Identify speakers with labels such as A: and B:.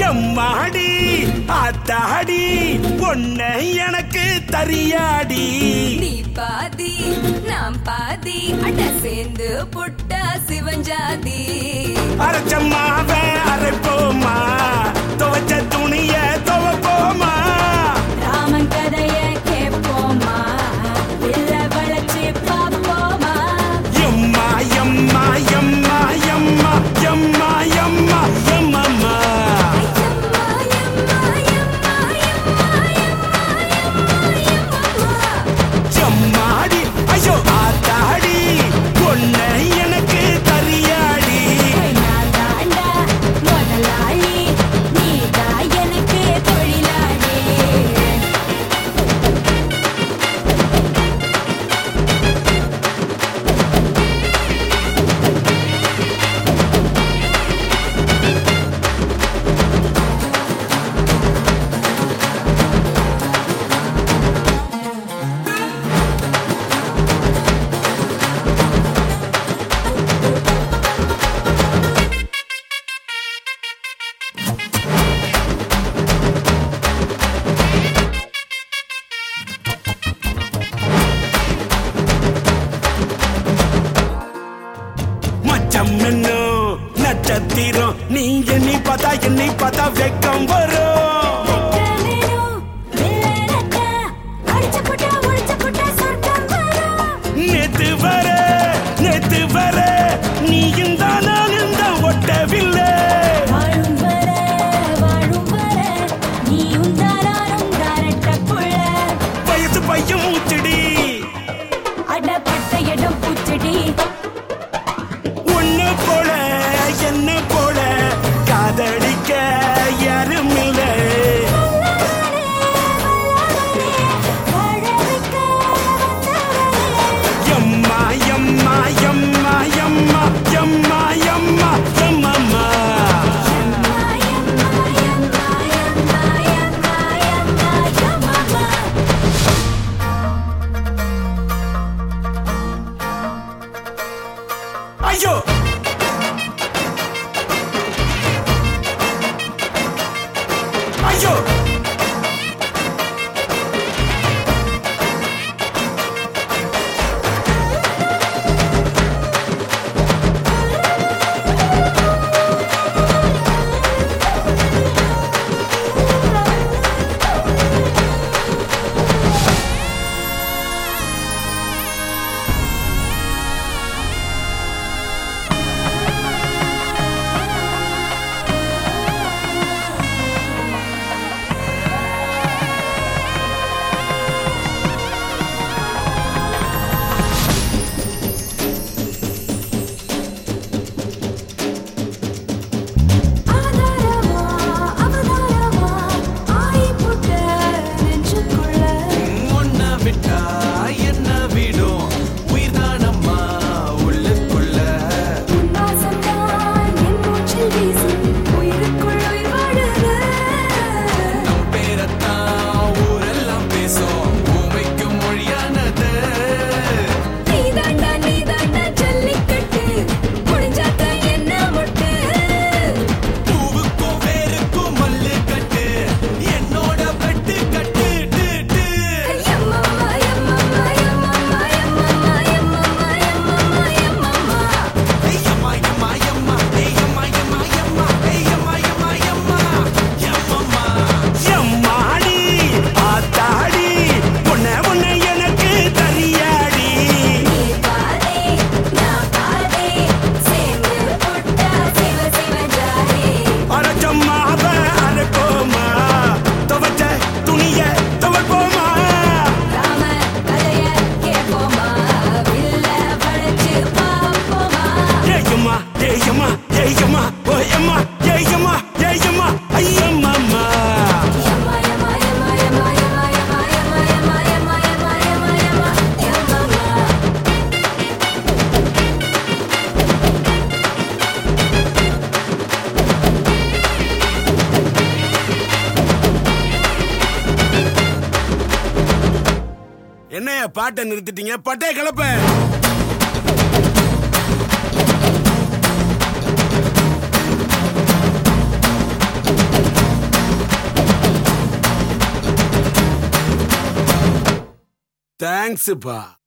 A: எம்மாடி ஆத்தாடி பொண்ண எனக்கு தரியாடி
B: நீ பாதி நாம் பாதி அட சேர்ந்து புட்டா சிவஞ்சாதி
A: அரைச்சம்மாவ அரைப்போமா துவைச்ச துணிய துவைப்போமா
B: ராமன் கதைய கேட்போமா இல்ல வளைச்சு பாப்போமா
A: எம்மா எம்மா எம்மா எம்மா எம்மா எம்மா எம்மம்மா
B: எம்மா, எம்மா, எம்மா, எம்மா, எம்மா, எம்மா, எம்மா.
A: எம்மாடி ஐயோ ஆத்தாடி பொண்ண எனக்கு தரியாடி
B: நான் தாண்டா முதலாளி நீதான் எனக்கு தொழிலாளி
A: மச்சம் என்னும் நட்சத்திரம் நீ எண்ணி பார்த்தா எண்ணி பார்த்தா வெக்கம் வரும் நேத்து வர நேத்து வர நீ இந்த நானும் தான் ஒட்டவில்லை வயசு பையன் மூச்சடி ஒண்ணு போல என்ன போல காதலிக்க யாரும் இல்லை எம்மா எம்மா எம்மா எம்மா எம்மா எம்மா எம்மம்மா ஐயோ ஐயோ
C: ஒன்ன விட்டா என்ன விடும் உயிர்தானம்மா உள்ளுக்குள்ள நம் பேரத்தான் ஊரெல்லாம் பேசும் பூமிக்கும் மொழியானது பூவுக்கும் வேருக்கும் மல்லு கட்டு என்னோட வெட்டு கட்டு டு, டு. ஐயம்மா, எம்மா, எம்மா, ஏயம்மா, எம்மா, எம்மா, ஏயம்மா, எம்மா, எம்மா, எம்மம்மா.
A: எம்மாடி ஆத்தாடி பொண்ண பொண்ண எனக்கு தரியாடி அரைச்சம்மாவ அரைப்போமா துவைச்ச துணிய துவைப்போமா ஏயம்மா ஏயம்மா ஏயம்மா ஓயம்மா ஏயம்மா ஏயம்மா ஐயம்மாம்மா என்னைய பாட்டை நிறுத்திட்டீங்க பட்டே கிளப்ப தேங்க்ஸ்ப்பா